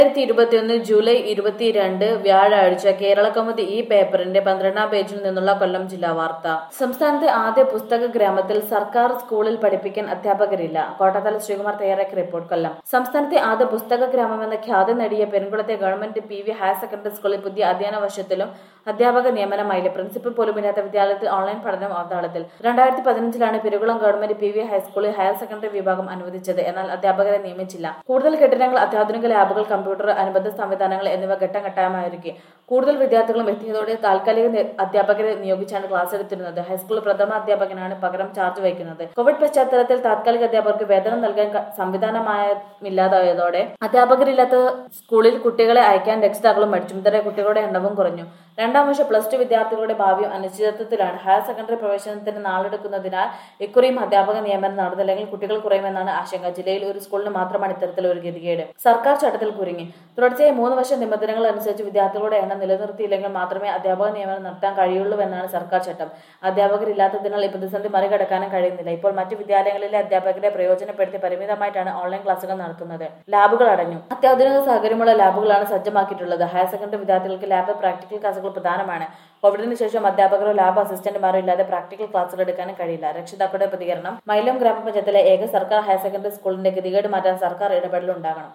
രണ്ടായിരത്തി ഇരുപത്തിയൊന്ന് ജൂലൈ ഇരുപത്തിരണ്ട് വ്യാഴാഴ്ച കേരള കൗമുദി ഈ പേപ്പറിന്റെ പന്ത്രണ്ടാം പേജിൽ നിന്നുള്ള കൊല്ലം ജില്ലാ വാർത്ത സംസ്ഥാനത്തെ ആദ്യ പുസ്തക ഗ്രാമത്തിൽ സർക്കാർ സ്കൂളിൽ പഠിപ്പിക്കാൻ അധ്യാപകരില്ല കോട്ടത്തല ശ്രീകുമാർ തയ്യാറാക്കിയ റിപ്പോർട്ട് കൊല്ലം സംസ്ഥാനത്തെ ആദ്യ പുസ്തക ഗ്രാമം എന്ന ഖ്യാതി നേടിയ പെരുങ്കുളത്തെ government P V higher secondary സ്കൂളിൽ പുതിയ അധ്യയന വർഷത്തിലും അധ്യാപക നിയമനമായില്ല പ്രിൻസിപ്പൽ പോലും ഇല്ലാത്ത വിദ്യാലയത്തിൽ ഓൺലൈൻ പഠനം അവതാളത്തിൽ രണ്ടായിരത്തി പതിനഞ്ചിലാണ് പെരുകുളം ഗവൺമെന്റ് പി വി ഹൈസ്കൂളിൽ ഹയർ സെക്കൻഡറി വിഭാഗം അനുവദിച്ചത് എന്നാൽ അധ്യാപകരെ നിയമിച്ചില്ല കൂടുതൽ കെട്ടിടങ്ങൾ അത്യാധുനിക ലാബുകൾ കമ്പ്യൂട്ടർ അനുബന്ധ സംവിധാനങ്ങൾ എന്നിവ ഘട്ടം ഘട്ടമായൊരുക്കി കൂടുതൽ വിദ്യാർത്ഥികളും എത്തിയതോടെ താൽക്കാലിക നി- അധ്യാപകരെ നിയോഗിച്ചാണ് ക്ലാസ് എടുത്തിരുന്നത് ഹൈസ്കൂൾ പ്രഥമ അധ്യാപകനാണ് പകരം ചാർജ് വഹിക്കുന്നത് കോവിഡ് പശ്ചാത്തലത്തിൽ താൽക്കാലിക അധ്യാപകർക്ക് വേതനം നൽകാൻ ക- സംവിധാനമായില്ലാതായതോടെ അധ്യാപകരില്ലാത്ത സ്കൂളിൽ കുട്ടികളെ അയക്കാൻ രക്ഷിതാക്കളും മടിച്ചു ഇതോടെ കുട്ടികളുടെ എണ്ണവും കുറഞ്ഞു രണ്ടാം വർഷ പ്ലസ് ടു വിദ്യാർത്ഥികളുടെ ഭാവിയും അനിശ്ചിതത്വത്തിലാണ് ഹയർ സെക്കൻഡറി പ്രവേശനത്തിന് നാളെടുക്കുന്നതിനാൽ ഇക്കുറിയും അധ്യാപക നിയമനം നടന്നില്ലെങ്കിൽ കുട്ടികൾ കുറയുമെന്നാണ് ആശങ്ക ജില്ലയിൽ ഒരു സ്കൂളിന് മാത്രമാണ് ഇത്തരത്തിലൊരു ഗതികേട് സർക്കാർ ചട്ടത്തിൽ കുരുങ്ങി തുടർച്ചയായി മൂന്ന് വർഷം നിബന്ധനകൾ അനുസരിച്ച് വിദ്യാർത്ഥികളുടെ എണ്ണം നിലനിർത്തിയില്ലെങ്കിൽ മാത്രമേ അധ്യാപക നിയമനം നടത്താൻ കഴിയുള്ളൂവെന്നാണ് സർക്കാർ ചട്ടം അധ്യാപകരില്ലാത്തതിനാൽ ഈ പ്രതിസന്ധി മറികടക്കാനും കഴിയുന്നില്ല ഇപ്പോൾ മറ്റു വിദ്യാലയങ്ങളിലെ അധ്യാപകരെ പ്രയോജനപ്പെടുത്തി പരിമിതമായിട്ടാണ് ഓൺലൈൻ ക്ലാസുകൾ നടത്തുന്നത് ലാബുകൾ അടഞ്ഞു അത്യാധുനിക സൗകര്യമുള്ള ലാബുകളാണ് സജ്ജമാക്കിയിട്ടുള്ളത് ഹയർ സെക്കൻഡറി വിദ്യാർത്ഥികൾക്ക് ലാബ് പ്രാക്ടിക്കൽ ക്ലാസുകൾ പ്രധാനമാണ് കോവിഡിന് ശേഷം അധ്യാപകരോ ലാബ് അസിസ്റ്റന്റുമാരോ ഇല്ലാതെ പ്രാക്ടിക്കൽ ക്ലാസുകൾ എടുക്കാനും കഴിയില്ല രക്ഷിതാക്കളുടെ പ്രതികരണം മൈലം ഗ്രാമപഞ്ചായത്തിലെ ഏക സർക്കാർ ഹയർ സെക്കൻഡറി സ്കൂളിന്റെ ഗതികേട് മാറ്റാൻ സർക്കാർ ഇടപെടലുണ്ടാകണം